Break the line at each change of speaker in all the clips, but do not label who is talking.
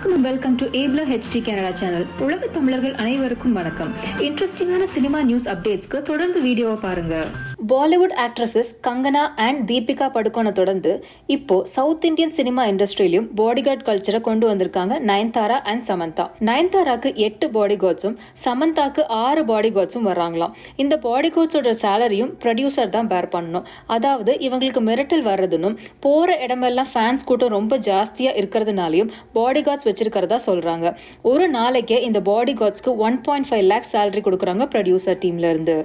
வணக்கம் welcome to ஏப்லா HD Canada channel உலக தமிழர்கள் அனைவருக்கும் வணக்கம் இன்ட்ரெஸ்டிங்கான சினிமா நியூஸ் அப்டேட்ஸ்க்கு தொடர்ந்து வீடியோவை பாருங்க
Bollywood actresses Kangana and Deepika படுகோனை தொடர்ந்து இப்போ சவுத் இந்தியன் சினிமா இண்டஸ்ட்ரியிலும் பாடிகார்ட் கல்ச்சரை கொண்டு வந்திருக்காங்க நயன்தாரா அண்ட் சமந்தா நயன்தாராக்கு எட்டு பாடி கார்ட்ஸும் சமந்தாக்கு ஆறு பாடி கார்ட்ஸும் வர்றாங்களாம் இந்த பாடி கார்ட்ஸோட சேலரியும் ப்ரொடியூசர் தான் பேர் பண்ணணும் அதாவது இவங்களுக்கு மிரட்டல் வர்றதுன்னும் போற இடமெல்லாம் ஃபேன்ஸ் கூட்டம் ரொம்ப ஜாஸ்தியா இருக்கிறதுனாலையும் பாடி கார்ட்ஸ் வச்சிருக்கிறதா சொல்றாங்க ஒரு நாளைக்கே இந்த பாடி கார்ட்ஸ்க்கு one point five lakhs salary கொடுக்குறாங்க ப்ரொடியூசர் டீம்ல இருந்து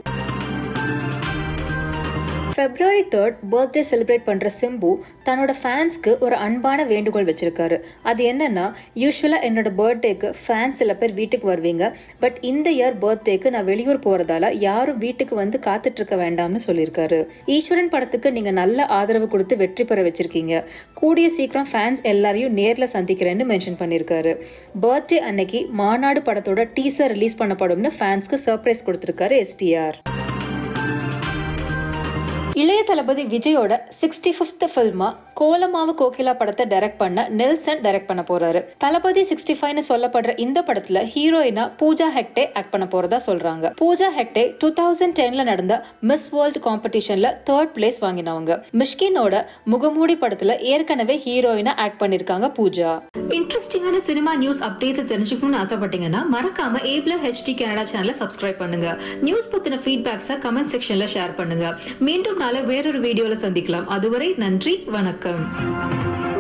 பிப்ரவரி தேர்ட் பர்த்டே செலிப்ரேட் பண்ற சிம்பு தன்னோட ஃபேன்ஸ்க்கு ஒரு அன்பான வேண்டுகோள் வச்சிருக்காரு அது என்னன்னா யூஸ்வலா என்னோட பர்த்டேக்கு ஃபேன்ஸ் சில பேர் வீட்டுக்கு வருவீங்க பட் இந்த இயர் பர்த்டேக்கு நான் வெளியூர் போறதால யாரும் வீட்டுக்கு வந்து காத்துட்டு இருக்க வேண்டாம்னு சொல்லியிருக்காரு ஈஸ்வரன் படத்துக்கு நீங்க நல்ல ஆதரவு கொடுத்து வெற்றி பெற வச்சிருக்கீங்க கூடிய சீக்கிரம் ஃபேன்ஸ் எல்லாரையும் நேர்ல சந்திக்கிறேன்னு மென்ஷன் பண்ணியிருக்காரு பர்த்டே அன்னைக்கு மாநாடு படத்தோட டீசர் ரிலீஸ் பண்ணப்படும்னு ஃபேன்ஸ்க்கு சர்ப்ரைஸ் கொடுத்திருக்காரு எஸ்டிஆர் இளைய தளபதி விஜயோட சிக்ஸ்டி ஃபிஃப்த் ஃபில்மா கோலமாவு கோகிலா படத்தை டைரக்ட் பண்ண நெல்சன் டைரக்ட் பண்ண போறாரு தளபதி சிக்ஸ்டி ஃபைவ்னு சொல்லப்படுற இந்த படத்துல ஹீரோயினா பூஜா ஹெக்டே ஆக்ட் பண்ண போறதா சொல்றாங்க பூஜா ஹெக்டே டூ தௌசண்ட் டென்ல நடந்த மிஸ் வேர்ல்ட் காம்படிஷன்ல தேர்ட் பிளேஸ் வாங்கினவங்க மிஷ்கினோட முகமூடி படத்துல ஏற்கனவே ஹீரோயினா ஆக்ட் பண்ணிருக்காங்க பூஜா
இன்ட்ரெஸ்டிங்கான சினிமா நியூஸ் அப்டேட்ஸ் தெரிஞ்சுக்கணும்னு ஆசைப்பட்டீங்கன்னா மறக்காம ஏப்லா ஹெச்டி கனடா சேனலை சப்ஸ்கிரைப் பண்ணுங்க நியூஸ் பத்தின ஃபீட்பேக்ஸை கமெண்ட் செக்ஷன்ல ஷேர் பண்ணுங்க மீண்டும் நாளை வேறொரு வீடியோல சந்திக்கலாம் அதுவரை நன்றி வணக்கம்